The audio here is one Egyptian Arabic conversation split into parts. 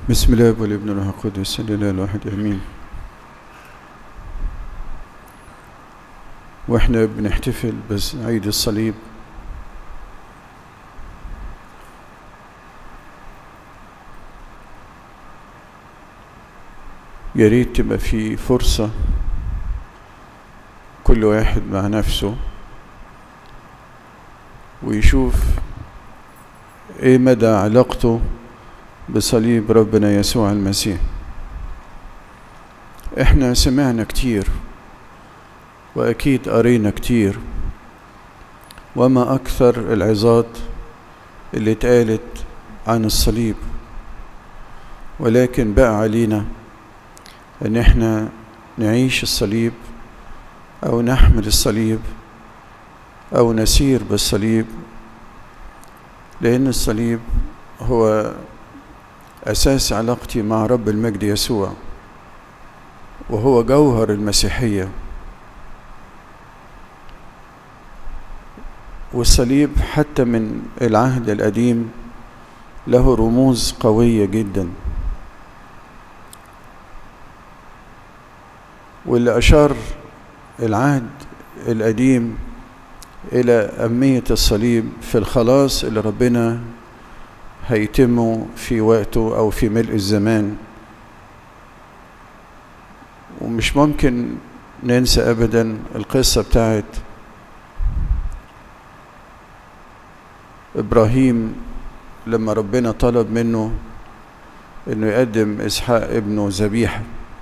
بسم الله والابن والروح القدس الاله الواحد امين واحنا بنحتفل بس عيد الصليب يا ريت تبقى في فرصة كل واحد مع نفسه ويشوف ايه مدى علاقته بصليب ربنا يسوع المسيح احنا سمعنا كتير واكيد قرينا كتير وما اكثر العظات اللي اتقالت عن الصليب ولكن بقى علينا ان احنا نعيش الصليب او نحمل الصليب او نسير بالصليب لان الصليب هو اساس علاقتي مع رب المجد يسوع وهو جوهر المسيحيه والصليب حتى من العهد القديم له رموز قويه جدا واللي اشار العهد القديم الى اهميه الصليب في الخلاص اللي ربنا هيتمه في وقته او في ملء الزمان ومش ممكن ننسى ابدا القصه بتاعت ابراهيم لما ربنا طلب منه انه يقدم اسحاق ابنه ذبيحه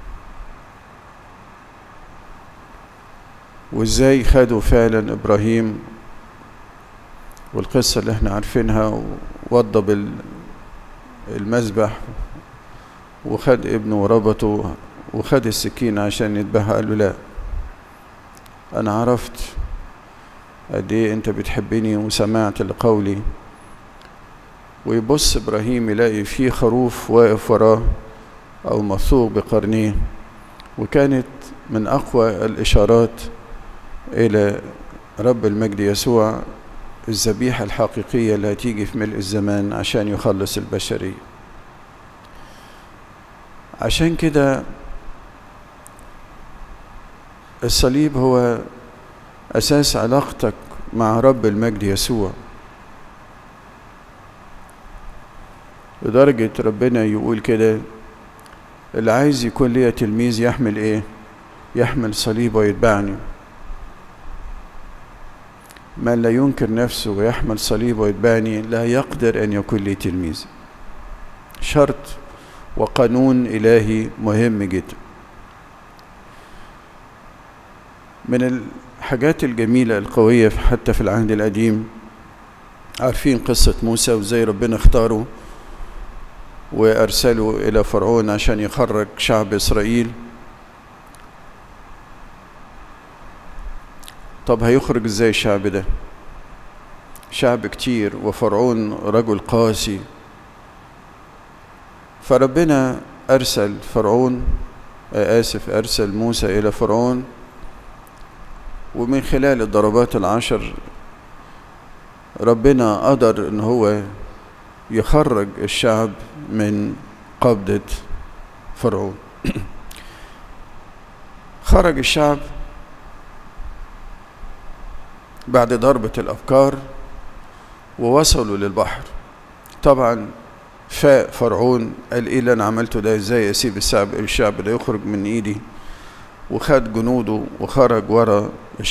وازاي خدوا فعلا ابراهيم والقصة اللي احنا عارفينها وضب المذبح وخد ابنه وربطه وخد السكين عشان يذبحها قال له لا انا عرفت قد ايه انت بتحبني وسمعت لقولي ويبص ابراهيم يلاقي فيه خروف واقف وراه او مثوق بقرنيه وكانت من اقوى الاشارات الى رب المجد يسوع الذبيحة الحقيقية اللي هتيجي في ملء الزمان عشان يخلص البشرية عشان كده الصليب هو أساس علاقتك مع رب المجد يسوع لدرجة ربنا يقول كده اللي عايز يكون ليا تلميذ يحمل ايه يحمل صليب ويتبعني من لا ينكر نفسه ويحمل صليب ويتبعني لا يقدر أن يكون لي تلميذ شرط وقانون إلهي مهم جدا من الحاجات الجميلة القوية حتى في العهد القديم عارفين قصة موسى وزي ربنا اختاره وأرسله إلى فرعون عشان يخرج شعب إسرائيل طب هيخرج ازاي الشعب ده شعب كتير وفرعون رجل قاسي فربنا ارسل فرعون اسف ارسل موسى الى فرعون ومن خلال الضربات العشر ربنا قدر ان هو يخرج الشعب من قبضة فرعون خرج الشعب بعد ضربة الأفكار ووصلوا للبحر طبعا فاق فرعون قال ايه اللي انا عملته ده ازاي اسيب الشعب الشعب ده يخرج من ايدي وخد جنوده وخرج ورا